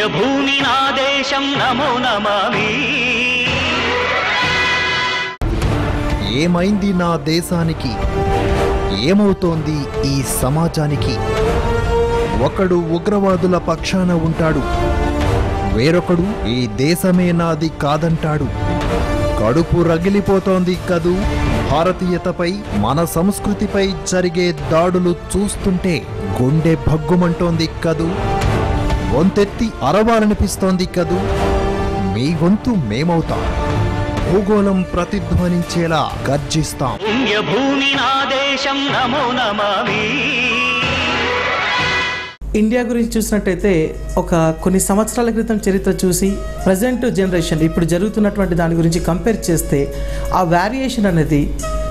పుణ్యభూమి నా దేశం నమో నమామి ఏమైంది నా దేశానికి ఏమవుతోంది ఈ సమాజానికి ఒకడు ఉగ్రవాదుల పక్షాన ఉంటాడు వేరొకడు ఈ దేశమే నాది కాదంటాడు కడుపు రగిలిపోతోంది కదూ భారతీయతపై మన సంస్కృతిపై జరిగే దాడులు చూస్తుంటే గుండె భగ్గుమంటోంది కదూ గొంతెత్తి అరవాలనిపిస్తోంది కదూ మీ గొంతు మేమవుతాం భూగోళం ప్రతిధ్వనించేలా గర్జిస్తాం పుణ్యభూమి నా దేశం నమో నమామి ఇండియా గురించి చూసినట్టయితే ఒక కొన్ని సంవత్సరాల క్రితం చరిత్ర చూసి ప్రజెంట్ జనరేషన్ ఇప్పుడు జరుగుతున్నటువంటి దాని గురించి కంపేర్ చేస్తే ఆ వేరియేషన్ అనేది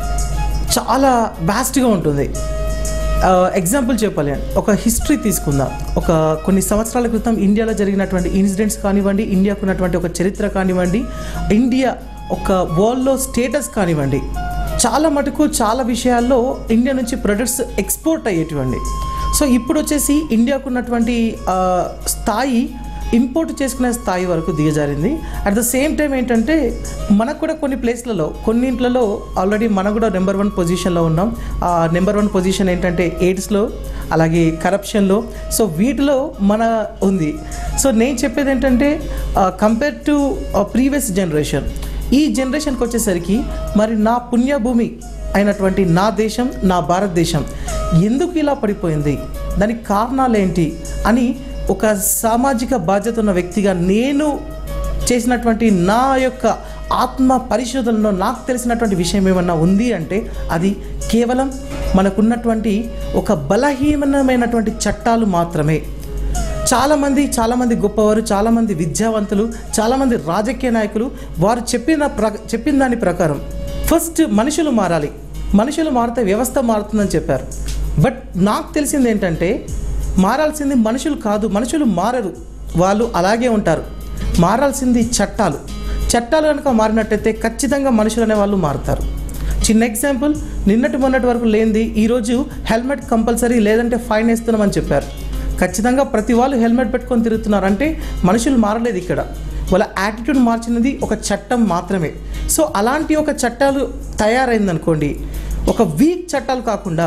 చాలా వ్యాస్ట్గా ఉంటుంది ఎగ్జాంపుల్ చెప్పాలి అంటే ఒక హిస్టరీ తీసుకుందాం ఒక కొన్ని సంవత్సరాల క్రితం ఇండియాలో జరిగినటువంటి ఇన్సిడెంట్స్ కానివ్వండి ఇండియాకు ఉన్నటువంటి ఒక చరిత్ర కానివ్వండి ఇండియా ఒక వరల్డ్లో స్టేటస్ కానివ్వండి చాలా మటుకు చాలా విషయాల్లో ఇండియా నుంచి ప్రొడక్ట్స్ ఎక్స్పోర్ట్ అయ్యేటివండి సో ఇప్పుడు వచ్చేసి ఇండియాకు ఉన్నటువంటి ఆ, స్థాయి ఇంపోర్ట్ చేసుకునే స్థాయి వరకు దిగజారింది అట్ ద సేమ్ టైం ఏంటంటే మనకు కూడా కొన్ని ప్లేస్లలో కొన్నింట్లలో ఆల్రెడీ మనం కూడా నెంబర్ వన్ పొజిషన్లో ఉన్నాం ఆ నెంబర్ వన్ పొజిషన్ ఏంటంటే ఎయిడ్స్లో అలాగే కరప్షన్లో సో వీటిలో మన ఉంది సో నేను చెప్పేది ఏంటంటే కంపేర్ టు ప్రీవియస్ జనరేషన్ ఈ జనరేషన్కి వచ్చేసరికి మరి నా పుణ్యభూమి అయినటువంటి నా దేశం నా భారతదేశం ఎందుకు ఇలా పడిపోయింది దానికి కారణాలు ఏంటి అని ఒక సామాజిక బాధ్యత ఉన్న వ్యక్తిగా నేను చేసినటువంటి నా యొక్క ఆత్మ పరిశోధనలో నాకు తెలిసినటువంటి విషయం ఏమన్నా ఉంది అంటే అది కేవలం మనకున్నటువంటి ఒక బలహీనమైనటువంటి చట్టాలు మాత్రమే చాలామంది చాలామంది గొప్పవారు చాలామంది విద్యావంతులు చాలామంది రాజకీయ నాయకులు వారు చెప్పిన ప్ర చెప్పిన దాని ప్రకారం ఫస్ట్ మనుషులు మారాలి మనుషులు మారితే వ్యవస్థ మారుతుందని చెప్పారు బట్ నాకు తెలిసింది ఏంటంటే మారాల్సింది మనుషులు కాదు మనుషులు మారరు వాళ్ళు అలాగే ఉంటారు మారాల్సింది చట్టాలు చట్టాలు కనుక మారినట్టయితే ఖచ్చితంగా మనుషులు అనే వాళ్ళు మారుతారు చిన్న ఎగ్జాంపుల్ నిన్నటి మొన్నటి వరకు లేనిది ఈరోజు హెల్మెట్ కంపల్సరీ లేదంటే ఫైన్ వేస్తున్నామని చెప్పారు ఖచ్చితంగా ప్రతి వాళ్ళు హెల్మెట్ పెట్టుకొని తిరుగుతున్నారు అంటే మనుషులు మారలేదు ఇక్కడ వాళ్ళ యాటిట్యూడ్ మార్చినది ఒక చట్టం మాత్రమే సో అలాంటి ఒక చట్టాలు తయారైందనుకోండి ఒక వీక్ చట్టాలు కాకుండా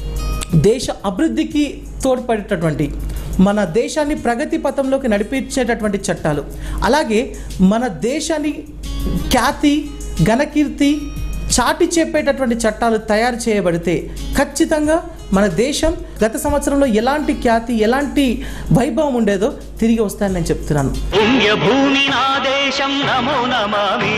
దేశ అభివృద్ధికి తోడ్పడేటటువంటి మన దేశాన్ని ప్రగతి పథంలోకి నడిపించేటటువంటి చట్టాలు అలాగే మన దేశాన్ని ఖ్యాతి ఘనకీర్తి చాటి చెప్పేటటువంటి చట్టాలు తయారు చేయబడితే ఖచ్చితంగా మన దేశం గత సంవత్సరంలో ఎలాంటి ఖ్యాతి ఎలాంటి వైభవం ఉండేదో తిరిగి వస్తాయని నేను చెప్తున్నాను పుణ్యభూమి నా దేశం నమో నమామి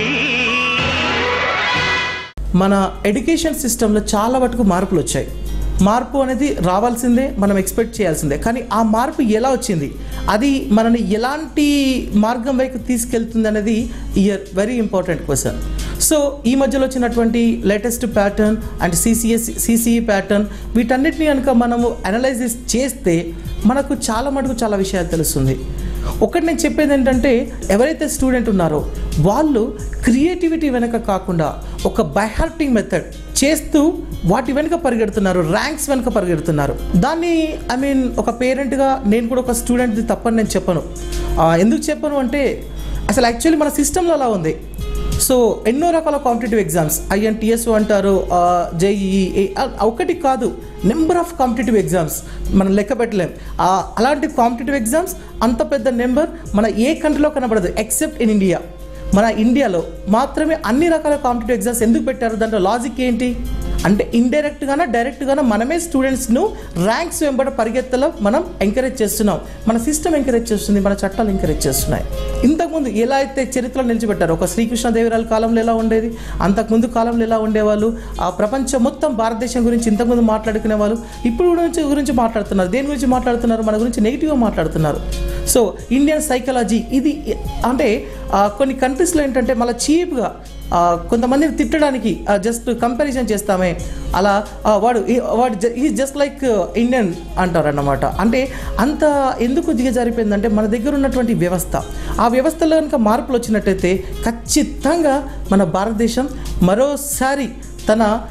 మన ఎడ్యుకేషన్ సిస్టంలో చాలా మటుకు మార్పులు వచ్చాయి మార్పు అనేది రావాల్సిందే మనం ఎక్స్పెక్ట్ చేయాల్సిందే కానీ ఆ మార్పు ఎలా వచ్చింది అది మనని ఎలాంటి మార్గం వైపు తీసుకెళ్తుంది అనేది year very important question so ఈ మధ్యలో వచ్చినటువంటి latest pattern and CCS CCE pattern వీటన్నిటిని కనుక మనము అనలైసిస్ చేస్తే మనకు చాలా మటుకు చాలా విషయాలు తెలుస్తుంది ఒకటి నేను చెప్పేది ఏంటంటే ఎవరైతే స్టూడెంట్ ఉన్నారో వాళ్ళు క్రియేటివిటీ వెనక కాకుండా ఒక బైహార్టింగ్ మెథడ్ చేస్తూ వాటి వెనుక పరిగెడుతున్నారు ర్యాంక్స్ వెనుక పరిగెడుతున్నారు దాన్ని ఐ మీన్ ఒక పేరెంట్గా నేను కూడా ఒక స్టూడెంట్ది తప్పని నేను చెప్పను ఆ, ఎందుకు చెప్పను అంటే అసలు యాక్చువల్లీ మన సిస్టంలో అలా ఉంది సో ఎన్నో రకాల కాంపిటేటివ్ ఎగ్జామ్స్ ఐఎన్టీఎస్ అంటారు జేఈఈ ఒకటి కాదు నెంబర్ ఆఫ్ కాంపిటేటివ్ ఎగ్జామ్స్ మనం లెక్క పెట్టలేం ఆ, అలాంటి కాంపిటేటివ్ ఎగ్జామ్స్ అంత పెద్ద నెంబర్ మన ఏ కంట్రీలో కనబడదు ఎక్సెప్ట్ ఇన్ ఇండియా మన ఇండియాలో మాత్రమే అన్ని రకాల కాంపిటేటివ్ ఎగ్జామ్స్ ఎందుకు పెట్టారు దాంట్లో లాజిక్ ఏంటి అంటే ఇండైరెక్ట్గానే డైరెక్ట్గానే మనమే స్టూడెంట్స్ను ర్యాంక్స్ వెంబడ పరిగెత్తలో మనం ఎంకరేజ్ చేస్తున్నాం మన సిస్టమ్ ఎంకరేజ్ చేస్తుంది మన చట్టాలు ఎంకరేజ్ చేస్తున్నాయి ఇంతకుముందు ఎలా అయితే చరిత్రలో నిలిచిపెట్టారు ఒక శ్రీకృష్ణదేవరాయల కాలంలో ఎలా ఉండేది అంతకుముందు కాలంలో ఎలా ఉండేవాళ్ళు ఆ ప్రపంచం మొత్తం భారతదేశం గురించి ఇంతకుముందు మాట్లాడుకునే వాళ్ళు ఇప్పుడు గురించి గురించి మాట్లాడుతున్నారు దేని గురించి మాట్లాడుతున్నారు మన గురించి నెగిటివ్గా మాట్లాడుతున్నారు సో ఇండియన్ సైకాలజీ ఇది అంటే ఆ, కొన్ని కంట్రీస్లో ఏంటంటే మళ్ళీ చీప్గా కొంతమందిని తిట్టడానికి జస్ట్ కంపారిజన్ చేస్తామే అలా ఆ, వాడు ఈ- వాడు ఈ జస్ట్ లైక్ ఇండియన్ అంటారన్నమాట అంటే అంత ఎందుకు దిగజారిపోయిందంటే మన దగ్గర ఉన్నటువంటి వ్యవస్థ ఆ వ్యవస్థలో కనుక మార్పులు వచ్చినట్టయితే ఖచ్చితంగా మన భారతదేశం మరోసారి తన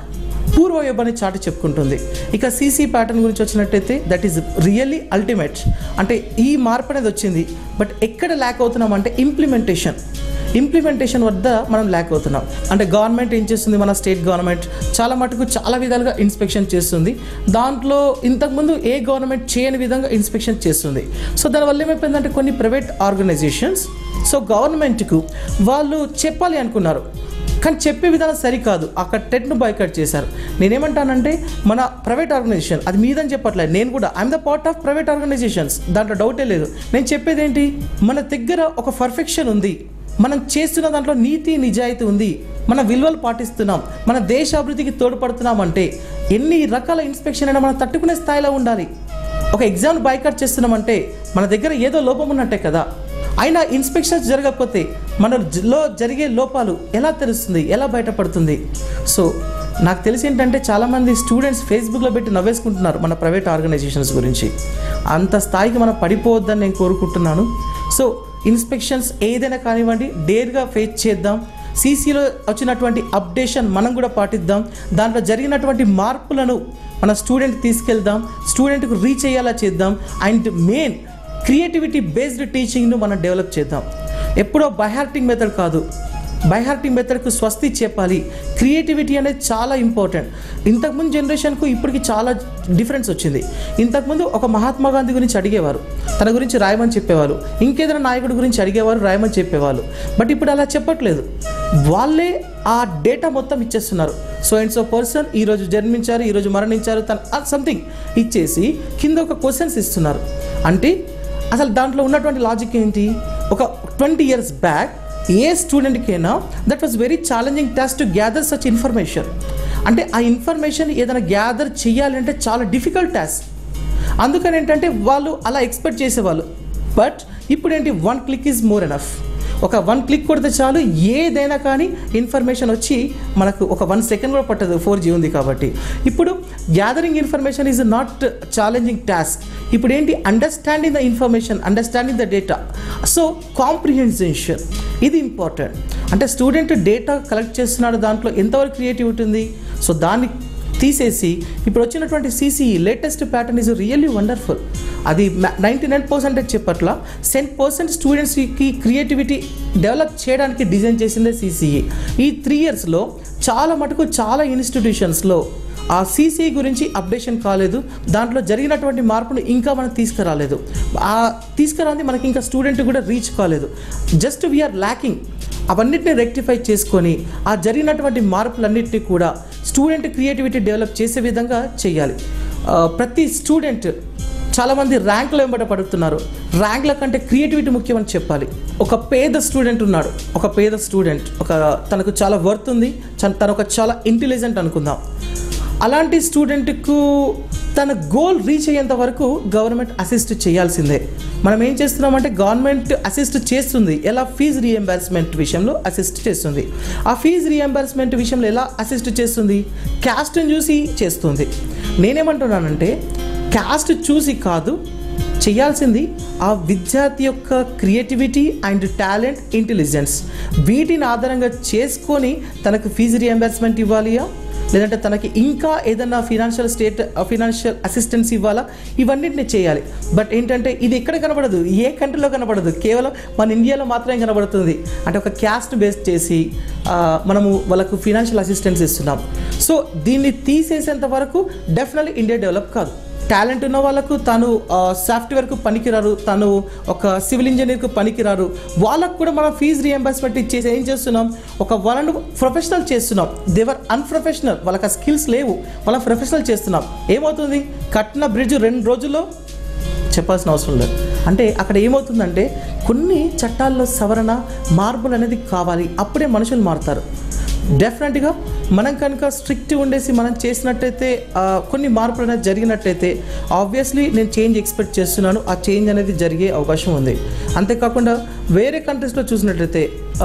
పూర్వయోగాన్ని చాటి చెప్పుకుంటుంది ఇక సీసీ ప్యాటర్న్ గురించి వచ్చినట్టయితే దట్ ఈస్ రియల్లీ అల్టిమేట్ అంటే ఈ మార్పు అనేది వచ్చింది బట్ ఎక్కడ ల్యాక్ అవుతున్నాం అంటే ఇంప్లిమెంటేషన్ ఇంప్లిమెంటేషన్ వద్ద మనం ల్యాక్ అవుతున్నాం అంటే గవర్నమెంట్ ఏం చేస్తుంది మన స్టేట్ గవర్నమెంట్ చాలా మటుకు చాలా విధాలుగా ఇన్స్పెక్షన్ చేస్తుంది దాంట్లో ఇంతకుముందు ఏ గవర్నమెంట్ చేయని విధంగా ఇన్స్పెక్షన్ చేస్తుంది సో దానివల్ల ఏమైపోయిందంటే కొన్ని ప్రైవేట్ ఆర్గనైజేషన్స్ సో గవర్నమెంట్కు వాళ్ళు చెప్పాలి అనుకున్నారు కానీ చెప్పే విధానం సరికాదు అక్కడ టెట్ను బాయ్కట్ చేశారు నేనేమంటానంటే మన ప్రైవేట్ ఆర్గనైజేషన్ అది మీదని చెప్పట్లేదు నేను కూడా I'm the part of private organisations దాంట్లో డౌటే లేదు నేను చెప్పేది ఏంటి మన దగ్గర ఒక పర్ఫెక్షన్ ఉంది మనం చేస్తున్న దాంట్లో నీతి నిజాయితీ ఉంది మన విలువలు పాటిస్తున్నాం మన దేశ అభివృద్ధికి తోడ్పడుతున్నాం అంటే ఎన్ని రకాల ఇన్స్పెక్షన్ అయినా మనం తట్టుకునే స్థాయిలో ఉండాలి ఒక ఎగ్జామ్ బైకట్ చేస్తున్నామంటే మన దగ్గర ఏదో లోపం ఉన్నట్టే కదా అయినా ఇన్స్పెక్షన్స్ జరగకపోతే మనలో జరిగే లోపాలు ఎలా తెలుస్తుంది ఎలా బయటపడుతుంది సో నాకు తెలిసి ఏంటంటే చాలామంది స్టూడెంట్స్ ఫేస్బుక్లో పెట్టి నవ్వేసుకుంటున్నారు మన ప్రైవేట్ ఆర్గనైజేషన్స్ గురించి అంత స్థాయికి మనం పడిపోవద్దని నేను కోరుకుంటున్నాను సో ఇన్స్పెక్షన్స్ ఏదైనా కానివ్వండి డేర్గా ఫేస్ చేద్దాం సీసీలో వచ్చినటువంటి అప్డేషన్ మనం కూడా పాటిద్దాం దాంట్లో జరిగినటువంటి మార్పులను మన స్టూడెంట్ తీసుకెళ్దాం స్టూడెంట్కు రీచ్ అయ్యేలా చేద్దాం అండ్ మెయిన్ క్రియేటివిటీ బేస్డ్ టీచింగ్ను మనం డెవలప్ చేద్దాం ఎప్పుడో బైహార్టింగ్ మెథడ్ కాదు బైహార్టింగ్ మెథడ్కు స్వస్తి చెప్పాలి క్రియేటివిటీ అనేది చాలా ఇంపార్టెంట్ ఇంతకుముందు జనరేషన్కు ఇప్పటికి చాలా డిఫరెన్స్ వచ్చింది ఇంతకుముందు ఒక మహాత్మా గాంధీ గురించి అడిగేవారు తన గురించి రాయమని చెప్పేవారు ఇంకేదైనా నాయకుడి గురించి అడిగేవారు రాయమని చెప్పేవాళ్ళు బట్ ఇప్పుడు అలా చెప్పట్లేదు వాళ్ళే ఆ డేటా మొత్తం ఇచ్చేస్తున్నారు సో అండ్ సో పర్సన్ ఈరోజు జన్మించారు ఈరోజు మరణించారు తన సంథింగ్ ఇచ్చేసి కింద ఒక క్వశ్చన్స్ ఇస్తున్నారు అంటే అసలు దాంట్లో ఉన్నటువంటి లాజిక్ ఏంటి ఒక ట్వంటీ ఇయర్స్ బ్యాక్ ఏ స్టూడెంట్కైనా that was very challenging task to gather such information అంటే ఆ ఇన్ఫర్మేషన్ ఏదైనా గ్యాదర్ చేయాలంటే చాలా డిఫికల్ట్ టాస్క్ అందుకని ఏంటంటే వాళ్ళు అలా ఎక్స్పెక్ట్ చేసేవాళ్ళు బట్ ఇప్పుడు ఏంటి one click is more enough ఒక వన్ క్లిక్ కొడితే చాలు ఏదైనా కానీ ఇన్ఫర్మేషన్ వచ్చి మనకు ఒక వన్ సెకండ్ కూడా పట్టదు ఫోర్ జీ ఉంది కాబట్టి ఇప్పుడు gathering information is not challenging task ఇప్పుడు ఏంటి understanding the information understanding the data so comprehension ఇది ఇంపార్టెంట్ అంటే స్టూడెంట్ డేటా కలెక్ట్ చేస్తున్నాడు దాంట్లో ఎంతవరకు క్రియేటివిటీ ఉంది సో దాన్ని తీసేసి ఇప్పుడు వచ్చినటువంటి CCE latest pattern is really wonderful అది నైంటీ నైన్ పర్సెంటేజ్ చెప్పట్ల సెంట్ పర్సెంట్ స్టూడెంట్స్కి క్రియేటివిటీ డెవలప్ చేయడానికి డిజైన్ చేసిందే సీసీఈ ఈ త్రీ ఇయర్స్లో చాలా మటుకు చాలా ఇన్స్టిట్యూషన్స్లో ఆ సీసీ గురించి అప్డేషన్ కాలేదు దాంట్లో జరిగినటువంటి మార్పును ఇంకా మనం తీసుకురాలేదు ఆ తీసుకురాంది మనకి ఇంకా స్టూడెంట్ కూడా రీచ్ కాలేదు జస్ట్ వీఆర్ ల్యాకింగ్ అవన్నిటిని రెక్టిఫై చేసుకొని ఆ జరిగినటువంటి మార్పులన్నింటినీ కూడా స్టూడెంట్ క్రియేటివిటీ డెవలప్ చేసే విధంగా చేయాలి ఆ, ప్రతి స్టూడెంట్ చాలామంది ర్యాంకులు వెంబడ పడుతున్నారు ర్యాంకుల కంటే క్రియేటివిటీ ముఖ్యమని చెప్పాలి ఒక పేద స్టూడెంట్ ఉన్నాడు ఒక పేద స్టూడెంట్ ఒక తనకు చాలా వర్త్ ఉంది చ- తను ఒక చాలా ఇంటెలిజెంట్ అనుకుందాం అలాంటి స్టూడెంట్కు తన గోల్ రీచ్ అయ్యేంత వరకు గవర్నమెంట్ అసిస్ట్ చేయాల్సిందే మనం ఏం చేస్తున్నామంటే గవర్నమెంట్ అసిస్ట్ చేస్తుంది ఎలా ఫీజు రీఎంబర్స్మెంట్ విషయంలో అసిస్ట్ చేస్తుంది ఆ ఫీజు రీఎంబర్స్మెంట్ విషయంలో ఎలా అసిస్ట్ చేస్తుంది క్యాస్ట్ని చూసి చేస్తుంది నేనేమంటున్నానంటే క్యాస్ట్ చూసి కాదు చేయాల్సింది ఆ విద్యార్థి యొక్క క్రియేటివిటీ అండ్ టాలెంట్ ఇంటెలిజెన్స్ వీటిని ఆధారంగా చేసుకొని తనకు ఫీజు రియంబర్స్మెంట్ ఇవ్వాలియా లేదంటే తనకి ఇంకా ఏదైనా ఫినాన్షియల్ స్టేట్ ఫినాన్షియల్ అసిస్టెన్స్ ఇవ్వాలా ఇవన్నిటిని చేయాలి బట్ ఏంటంటే ఇది ఎక్కడ కనబడదు ఏ కంట్రీలో కనబడదు కేవలం మన ఇండియాలో మాత్రమే కనబడుతుంది అంటే ఒక క్యాస్ట్ బేస్ చేసి ఆ, మనము వాళ్ళకు ఫినాన్షియల్ అసిస్టెన్స్ ఇస్తున్నాం సో దీన్ని తీసేసేంత వరకు డెఫినెట్లీ ఇండియా డెవలప్ కాదు టాలెంట్ ఉన్న వాళ్ళకు తను సాఫ్ట్వేర్కు పనికిరారు తను ఒక సివిల్ ఇంజనీర్కు పనికిరారు వాళ్ళకు కూడా మనం ఫీజు రియంబర్స్మెంట్ ఇచ్చేసి ఏం చేస్తున్నాం ఒక వాళ్ళను ప్రొఫెషనల్ చేస్తున్నాం దేవర్ అన్ప్రొఫెషనల్ వాళ్ళకి ఆ స్కిల్స్ లేవు వాళ్ళ ప్రొఫెషనల్ చేస్తున్నాం ఏమవుతుంది కట్టిన బ్రిడ్జ్ రెండు రోజుల్లో చెప్పాల్సిన అవసరం లేదు అంటే అక్కడ ఏమవుతుందంటే కొన్ని చట్టాల్లో సవరణ మార్పులు అనేది కావాలి అప్పుడే మనుషులు మారుతారు డెఫినెట్గా మనం కనుక స్ట్రిక్ట్ ఉండేసి మనం చేసినట్టయితే ఆ, కొన్ని మార్పులు అనేది జరిగినట్టయితే ఆబ్వియస్లీ నేను చేంజ్ ఎక్స్పెక్ట్ చేస్తున్నాను ఆ చేంజ్ అనేది జరిగే అవకాశం ఉంది అంతేకాకుండా వేరే కంట్రీస్లో చూసినట్లయితే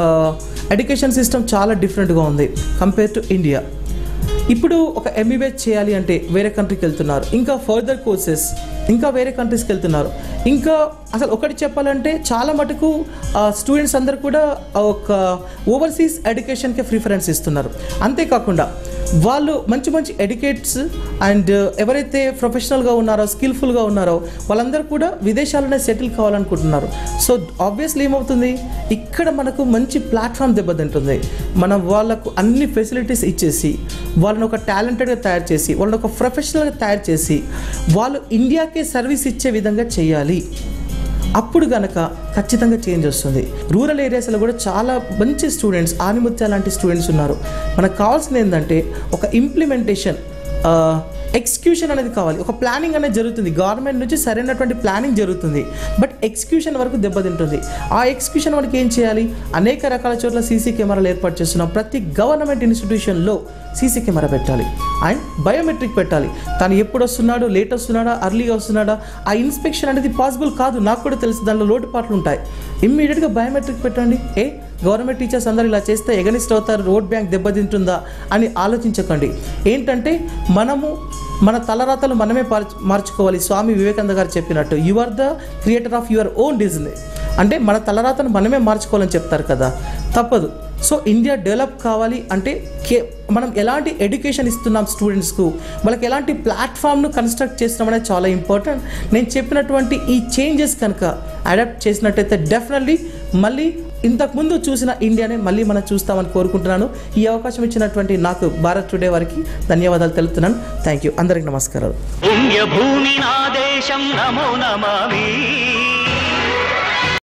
ఎడ్యుకేషన్ సిస్టమ్ చాలా డిఫరెంట్గా ఉంది కంపేర్ టు ఇండియా ఇప్పుడు ఒక ఎంబీబీఎస్ చేయాలి అంటే వేరే కంట్రీకి వెళ్తున్నారు ఇంకా ఫర్దర్ కోర్సెస్ ఇంకా వేరే కంట్రీస్కి వెళ్తున్నారు ఇంకా అసలు ఒకటి చెప్పాలంటే చాలా మటుకు స్టూడెంట్స్ అందరు కూడా ఒక ఓవర్సీస్ ఎడ్యుకేషన్కి ప్రిఫరెన్స్ ఇస్తున్నారు అంతేకాకుండా వాళ్ళు మంచి మంచి ఎడ్యుకేట్స్ అండ్ ఎవరైతే ప్రొఫెషనల్గా ఉన్నారో స్కిల్ఫుల్గా ఉన్నారో వాళ్ళందరూ కూడా విదేశాల్లోనే సెటిల్ కావాలనుకుంటున్నారు సో ఆబ్వియస్లీ ఏమవుతుంది ఇక్కడ మనకు మంచి ప్లాట్ఫామ్ దెబ్బతింటుంది మనం వాళ్ళకు అన్ని ఫెసిలిటీస్ ఇచ్చేసి వాళ్ళని ఒక టాలెంటెడ్గా తయారు చేసి వాళ్ళని ఒక ప్రొఫెషనల్గా తయారు చేసి వాళ్ళు ఇండియాకే సర్వీస్ ఇచ్చే విధంగా చేయాలి అప్పుడు గనక ఖచ్చితంగా చేంజ్ వస్తుంది రూరల్ ఏరియాస్లో కూడా చాలా మంచి స్టూడెంట్స్ ఆనిముత్య లాంటి స్టూడెంట్స్ ఉన్నారు మనకు కావాల్సింది ఏంటంటే ఒక ఇంప్లిమెంటేషన్ ఎక్స్క్యూషన్ అనేది కావాలి ఒక ప్లానింగ్ అనేది జరుగుతుంది గవర్నమెంట్ నుంచి సరైనటువంటి ప్లానింగ్ జరుగుతుంది బట్ ఎక్స్క్యూషన్ వరకు దెబ్బతింటుంది ఆ ఎక్స్క్యూషన్ వరకు ఏం చేయాలి అనేక రకాల చోట్ల సీసీ కెమెరాలు ఏర్పాటు చేస్తున్నాం ప్రతి గవర్నమెంట్ ఇన్స్టిట్యూషన్లో సీసీ కెమెరా పెట్టాలి అండ్ బయోమెట్రిక్ పెట్టాలి తను ఎప్పుడు వస్తున్నాడు లేట్ వస్తున్నాడా అర్లీగా వస్తున్నాడా ఆ ఇన్స్పెక్షన్ అనేది పాసిబుల్ కాదు నాకు కూడా తెలుసు దానిలో లోటుపాట్లు ఉంటాయి ఇమ్మీడియట్గా బయోమెట్రిక్ పెట్టండి ఏ గవర్నమెంట్ టీచర్స్ అందరూ ఇలా చేస్తే ఎగనిస్ట్ అవుతారు రోడ్ బ్యాంక్ దెబ్బతింటుందా అని ఆలోచించకండి ఏంటంటే మనము మన తలరాతలు మనమే పార్చ- మార్చుకోవాలి స్వామి వివేకానంద గారు చెప్పినట్టు you are the creator of your own destiny అంటే మన తలరాతను మనమే మార్చుకోవాలని చెప్తారు కదా తప్పదు సో ఇండియా డెవలప్ కావాలి అంటే కే మనం ఎలాంటి ఎడ్యుకేషన్ ఇస్తున్నాం స్టూడెంట్స్కు వాళ్ళకి ఎలాంటి ప్లాట్ఫామ్ను కన్స్ట్రక్ట్ చేస్తున్నాం అనేది చాలా ఇంపార్టెంట్ నేను చెప్పినటువంటి ఈ చేంజెస్ కనుక అడాప్ట్ చేసినట్టయితే డెఫినెట్లీ మళ్ళీ ఇంతకుముందు చూసిన ఇండియానే మళ్ళీ మనం చూస్తామని కోరుకుంటున్నాను ఈ అవకాశం ఇచ్చినటువంటి నాకు భారత్ టుడే వారికి ధన్యవాదాలు తెలుపుతున్నాను థ్యాంక్ యూ అందరికి నమస్కారాలు పుణ్యభూమి నా దేశం నమో నమామి